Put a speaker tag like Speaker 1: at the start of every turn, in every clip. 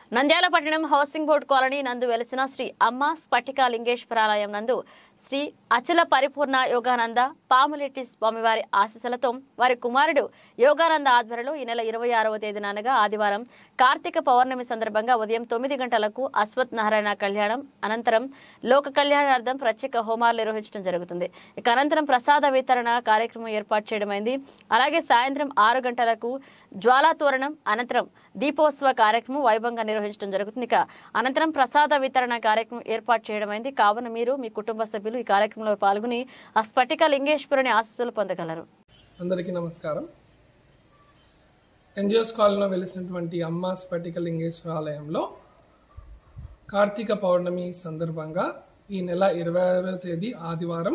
Speaker 1: నంద్యాల పట్టణం housing board colony నందు వెలిసిన శ్రీ అమ్మ స్ఫటిక లింగేశ్వరాలయం నందు శ్రీ అచల పరిపూర్ణ యోగానంద పాములెట్టి స్వామివారి ఆశీస్సులతో వారి కుమారుడు యోగానంద ఆధ్వర్యంలో ఈ నెల ఇరవై ఆరవ తేదీన అనగా ఆదివారం కార్తీక పౌర్ణమి సందర్భంగా ఉదయం తొమ్మిది గంటలకు అశ్వత్ నారాయణ కళ్యాణం అనంతరం లోక కళ్యాణార్థం ప్రత్యేక హోమాలు నిర్వహించడం జరుగుతుంది ఇక అనంతరం ప్రసాద వితరణ కార్యక్రమం ఏర్పాటు చేయడమైంది అలాగే సాయంత్రం ఆరు గంటలకు జ్వాలా తోరణం అనంతరం దీపోత్సవ కార్యక్రమం వైభవంగా నిర్వహించడం జరుగుతుంది ఇక అనంతరం ప్రసాద వితరణ కార్యక్రమం ఏర్పాటు చేయడమైంది కావున మీరు మీ కుటుంబ సభ్యులు ఈ కార్యక్రమంలో పాల్గొని ఆ స్ఫటిక లింగేశ్వరుని ఆశీస్సులు పొందగలరు
Speaker 2: అందరికీ నమస్కారం ఎన్జిఓస్ కాలనీలో వెలిసినటువంటి అమ్మ స్ఫటిక లింగేశ్వర ఆలయంలో కార్తీక పౌర్ణమి సందర్భంగా ఈ నెల ఇరవై ఆరో తేదీ ఆదివారం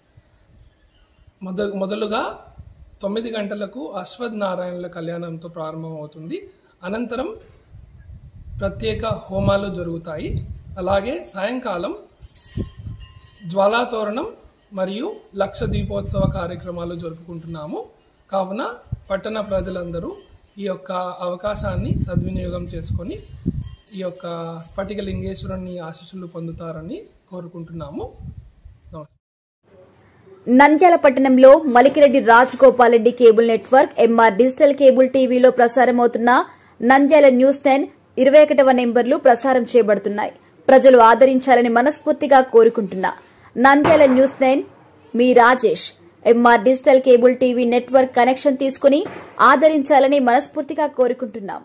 Speaker 2: మొద మొదలుగా తొమ్మిది గంటలకు అశ్వథ్ నారాయణుల కళ్యాణంతో ప్రారంభమవుతుంది అనంతరం ప్రత్యేక హోమాలు జరుగుతాయి అలాగే సాయంకాలం జ్వాలాతోరణం మరియు లక్ష దీపోత్సవ కార్యక్రమాలు జరుపుకుంటున్నాము కావున పట్టణ ప్రజలందరూ ఈ యొక్క అవకాశాన్ని సద్వినియోగం చేసుకొని ఈ యొక్క స్ఫటిక లింగేశ్వరుని ఆశీస్సులు పొందుతారని కోరుకుంటున్నాము నమస్తే
Speaker 3: నంద్యాల పట్టణంలో Malikireddy Rajagopal Reddy cable network MR digital cable టీవీలో ప్రసారమవుతున్న నంద్యాల న్యూస్ టెన్ ఇరవై ఒకటవ నెంబర్లు ప్రసారం చేయబడుతున్నాయి ప్రజలు ఆదరించాలని మనస్ఫూర్తిగా కోరుకుంటున్నా నంద్యాల న్యూస్ నైన్ మీ Rajesh MR digital cable TV network connection తీసుకుని ఆదరించాలని మనస్ఫూర్తిగా కోరుకుంటున్నాం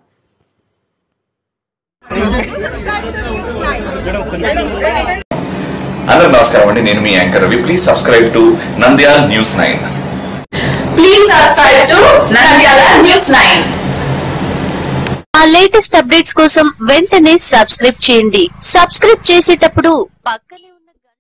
Speaker 4: అందరూ నమస్కారం అండి నేను మీ anchor Ravi please subscribe to Nandyal news nine
Speaker 5: Please subscribe to Nandyala News 9.
Speaker 6: ఆ లేటెస్ట్ అప్డేట్స్ కోసం వెంటనే సబ్స్క్రైబ్ చేయండి సబ్స్క్రైబ్ చేసేటప్పుడు పక్కనే ఉన్న